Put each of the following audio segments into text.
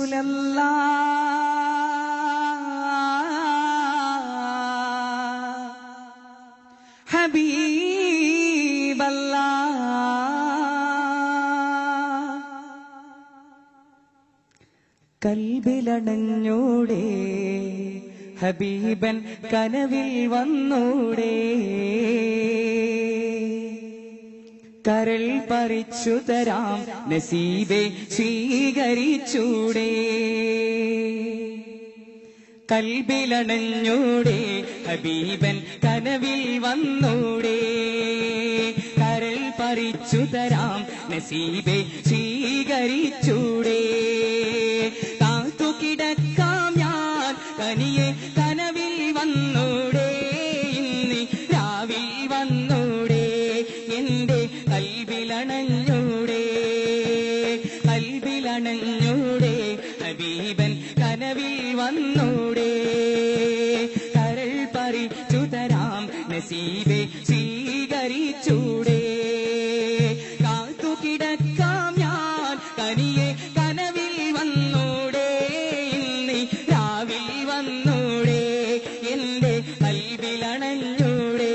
റസൂലല്ലാ ഹബീബല്ലാ കൽബിലണഞ്ഞൂടെ ഹബീബൻ കനവിൽ വന്നൂടെ കരൾ പറിച്ചു തരാം നസീബെ സ്വീകരിച്ചൂടെ കൽബിലണഞ്ഞൂടെ ഹബീബൻ കനവിൽ വന്നൂടെ കരൾ പറിച്ചു തരാം നസീബെ സ്വീകരിച്ചൂടെ കാത്തു കിടക്കാം ഞാൻ കനിയെ കനവിൽ വന്നൂടെ ഇന്ന് രാവിൽ വന്നൂടെ എന്റെ കൽബിലണഞ്ഞൂടെ കൽബിലണഞ്ഞൂടെ ഹബീബൻ കനവിൽ വന്നൂടെ കരൾ പറിച്ചു തരാം നസീബെ സ്വീകരിച്ചൂടെ കാത്തു കിടക്കാം ഞാൻ കനിയെ കനവിൽ വന്നൂടെ ഇന്ന് രാവിൽ വന്നൂടെ എന്റെ കൽബിലണഞ്ഞൂടെ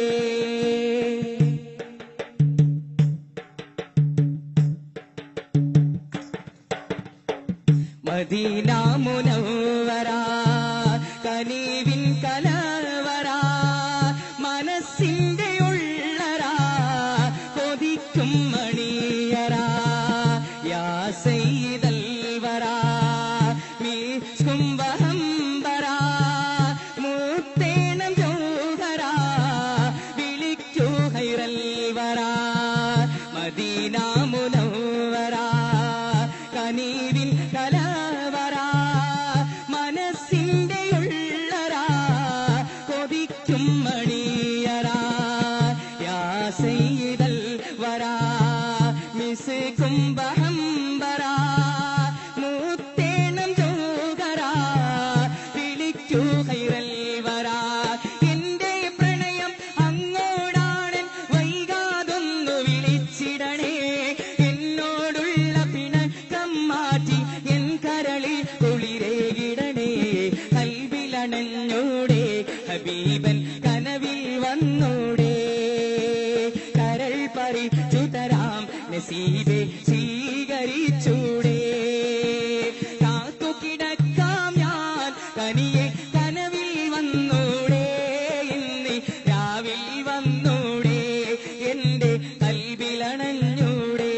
മദീന മുനവ്വര കനീവിൻ കലവര മനസ്സിന്റെ ഉള്ളറ കൊതിക്കും മണിയറ യാ സയ്യിദൽ വര മീസ്കും വഹംബര മൂത്തേണം ജോഹര വിളിക്കൂ ഹൈറൽ വര മദീന മുനവ്വര കനീവിൻ കലവറ മനസ്സിന്റെ ഉള്ളറ കൊതിക്കും മണിയറ യാ സയ്യിദൽ വര മിസ്കും ബഹംബര മൂത്തേണം ജോഗര വിളിക്കൂ ഹൈറൽ വര എന്റെ പ്രണയം അങ്ങോടാണ് വൈകാതൊന്നു വിളിച്ചിടണേ എന്നോടുള്ള പിണക്കം മാറ്റി എൻ കരളിൽ കുളിരേകിടണേ കൽവിലണഞ്ഞൂടെ ഹബീബൻ കനവിൽ വന്നൂടെ കരൾ പറിച്ചു തരാം നസീബെ സ്വീകരിച്ചൂടെ കാത്തു കിടക്കാം ഞാൻ കനിയെ കനവിൽ വന്നൂടെ ഇന്ന് രാവിൽ വന്നൂടെ എന്റെ കൽവിലണഞ്ഞൂടെ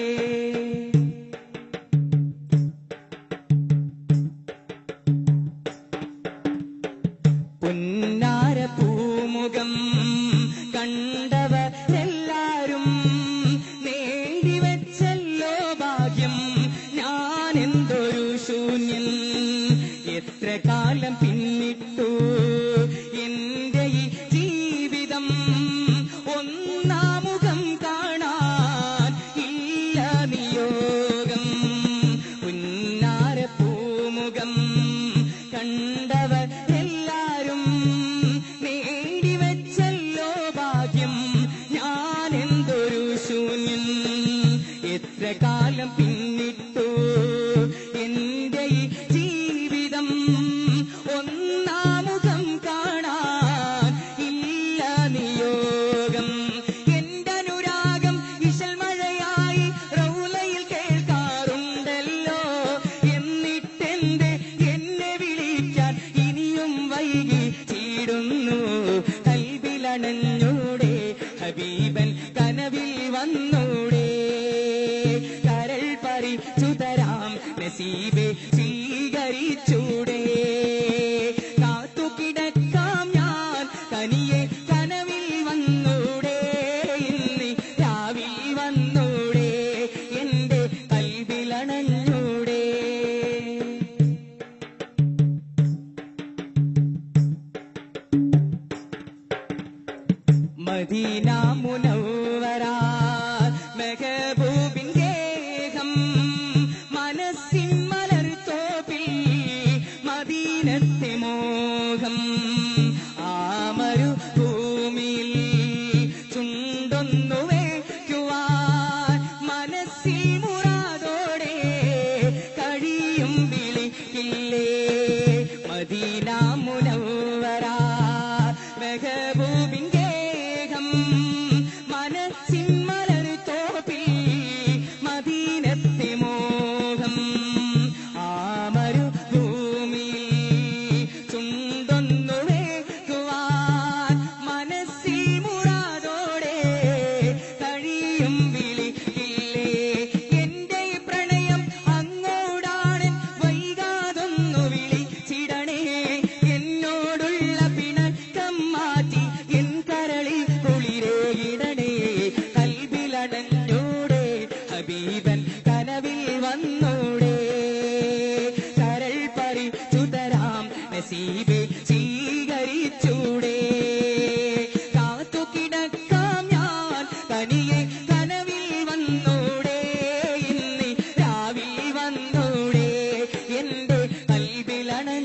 പുന്നാര പൂമുഖം കണ്ടവരെല്ലാരും നേടിവെച്ചല്ലോ ഭാഗ്യം ഞാൻ എന്തൊരു ശൂന്യൻ എത്ര കാലം പിന്നിട്ടു എന്റെ ഈ ജീവിതം ഒന്നാമുഖം കാണാൻ ഇല്ല നിയോഗം പുന്നാര പൂമുഖം കണ്ടവർ എല്ലാരും നേടിവെച്ചല്ലോ ഭാഗ്യം ഞാൻ എന്തൊരു ശൂന്യൻ എത്ര കാലം പിന്നിട്ടു എന്റെ ഈ ജീവിതം ഒന്നാമുഖം കാണാൻ ഇല്ല നിയോഗം എന്റെ അനുരാഗം ഇശൽ മഴയായി റൗലയിൽ കേൾക്കാറുണ്ടല്ലോ എന്നിട്ടെന്റെ എന്നെ വിളിക്കാൻ ഇനിയും വൈകി ചീടുന്നു കൽവിലണഞ്ഞൂടെ ഹബീബൻ കനവിൽ വന്നൂടെ കരൾ പറിച്ചു തരാം നസീബെ സ്വീകരിച്ചൂടെ കാത്തു കിടക്കാം ഞാൻ കനിയെ കനവിൽ വന്നൂടെ ഇന്ന് രാവിൽ വന്നൂടെ എന്റെ കൽവിലണഞ്ഞൂടെ മദീന മുനവ്വര മെഹബൂബിൻ ഗേഹം മനസ്സിൻ മലർത്തോപ്പിൽ മദീനത്തെ മോഹം ആ മരുഭൂമിയിൽ ചുണ്ടൊന്നു വയ്ക്കുവാൻ മനസ്സിൽ മുറാതോടെ കഴിയും വിളി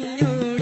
കരഞ്ഞു